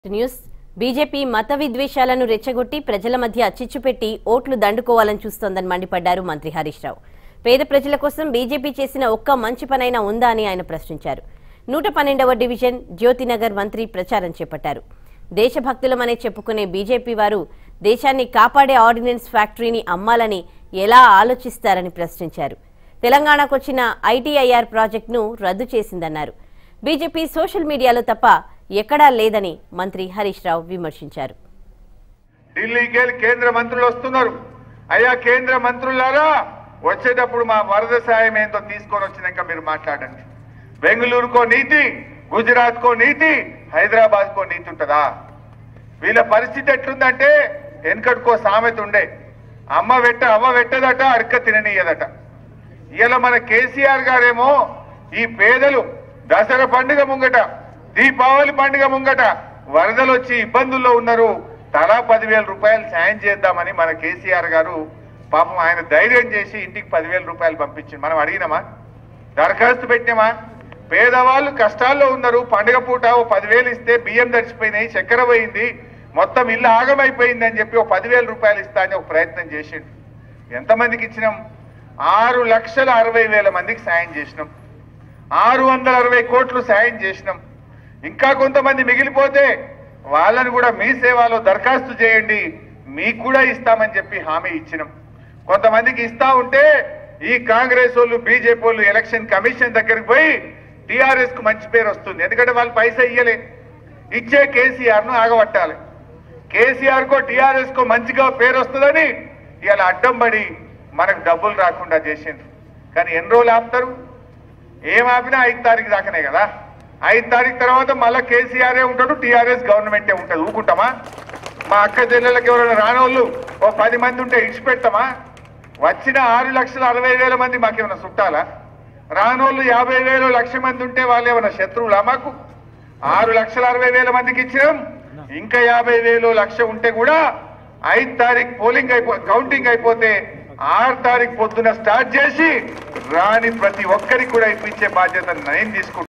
news BJP మత విద్వేషాలను రెచ్చగొట్టి ప్రజల మధ్య చిచ్చుపెట్టి ఓట్లు దండుకోవాలని చూస్తోందని మండిపడ్డారు మంత్రి హరీష్ రావు పేద ప్రజల కోసం బీజేపీ చేసిన ఒక్క మంచి పనైనా ఉందా అని ఆయన ప్రశ్నించారు నూట పన్నెండవ డివిజన్ జ్యోతినగర్ మంత్రి ప్రచారం చేపట్టారు దేశభక్తులమనే చెప్పుకునే బీజేపీ వారు దేశాన్ని కాపాడే ఆర్డినెన్స్ ఫ్యాక్టరీని అమ్మాలని ఎలా ఆలోచిస్తారని ప్రశ్నించారు తెలంగాణకు వచ్చిన ఐటీఐఆర్ ప్రాజెక్టును రద్దు చేసిందన్నారు బీజేపీ సోషల్ మీడియాలో తప్ప ఎక్కడా లేదని మంత్రి హరీష్ రావు విమర్శించారు ఢిల్లీకి వెళ్ళి కేంద్ర మంత్రులు వస్తున్నారు అయ్యా కేంద్ర మంత్రులారా వచ్చేటప్పుడు మా వరద సాయం ఏందో తీసుకొని వచ్చినాక మీరు మాట్లాడండి బెంగళూరుకో నీతి గుజరాత్కో నీతి హైదరాబాద్కో నీతి ఉంటుందా వీళ్ళ పరిస్థితి ఎట్లుందంటే వెనకటికో సామెత ఉండే అమ్మ వెట్ట అవ్వ వెట్టదట అడక తిననీయదట ఇలా మన కేసీఆర్ గారేమో ఈ పేదలు దసరా పండుగ ముంగట దీపావళి పండుగ ముంగట వరదలు వచ్చి ఇబ్బందుల్లో ఉన్నారు తలా పదివేల రూపాయలు సాయం చేద్దామని మన కేసీఆర్ గారు పాపం ఆయన ధైర్యం చేసి ఇంటికి పదివేల రూపాయలు పంపించింది మనం అడిగినామా దరఖాస్తు పెట్టినామా పేదవాళ్ళు కష్టాల్లో ఉన్నారు పండుగ పూట ఓ పదివేలు ఇస్తే బియ్యం తడిచిపోయినాయి చక్కెర పోయింది మొత్తం ఇల్లు ఆగమైపోయింది అని చెప్పి ఓ పదివేల రూపాయలు ఇస్తా అని ఒక ప్రయత్నం చేసిండు ఎంతమందికి ఇచ్చినాం ఆరు లక్షల అరవై వేల మందికి సాయం చేసినాం ఆరు వందల అరవై కోట్లు సాయం చేసినాం ఇంకా కొంతమంది మిగిలిపోతే వాళ్ళని కూడా మీ సేవలో దరఖాస్తు చేయండి మీకు కూడా ఇస్తామని చెప్పి హామీ ఇచ్చినాం కొంతమందికి ఇస్తా ఉంటే ఈ కాంగ్రెస్ వాళ్ళు బీజేపీ వాళ్ళు ఎలక్షన్ కమిషన్ దగ్గరికి పోయి టిఆర్ఎస్ కు మంచి పేరు వస్తుంది ఎందుకంటే వాళ్ళు పైసా ఇయ్యలే ఇచ్చే కేసీఆర్ ను ఆగబట్టాలి కేసీఆర్ కో టిఆర్ఎస్ కో మంచిగా పేరు వస్తుందని ఇవాళ అడ్డం పడి మనకు డబ్బులు రాకుండా చేసింది కానీ ఎన్ని రోజులు ఆపుతారు ఏం ఆపినా ఐదు తారీఖు దాకానే కదా ఐదు తారీఖు తర్వాత మళ్ళీ కేసీఆరే ఉంటాడు టీఆర్ఎస్ గవర్నమెంటే ఉంటుంది ఊకుంటామా మా అక్క చెల్లెళ్ళకి ఎవరైనా రానోళ్ళు ఓ పది మంది ఉంటే ఇడిచిపెడతామా వచ్చిన ఆరు లక్షల అరవై వేల మంది మాకేమైనా చుట్టాలా రానోళ్ళు యాభై వేలు లక్ష మంది ఉంటే వాళ్ళు ఏమైనా శత్రువులా మాకు ఆరు లక్షల అరవై వేల మందికి ఇచ్చినాం ఇంకా యాభై వేలు లక్ష ఉంటే కూడా ఐదు తారీఖు పోలింగ్ అయిపో కౌంటింగ్ అయిపోతే ఆరు తారీఖు పొద్దున స్టార్ట్ చేసి రాని ప్రతి ఒక్కరికి కూడా ఇప్పించే బాధ్యత నేను తీసుకుంటాను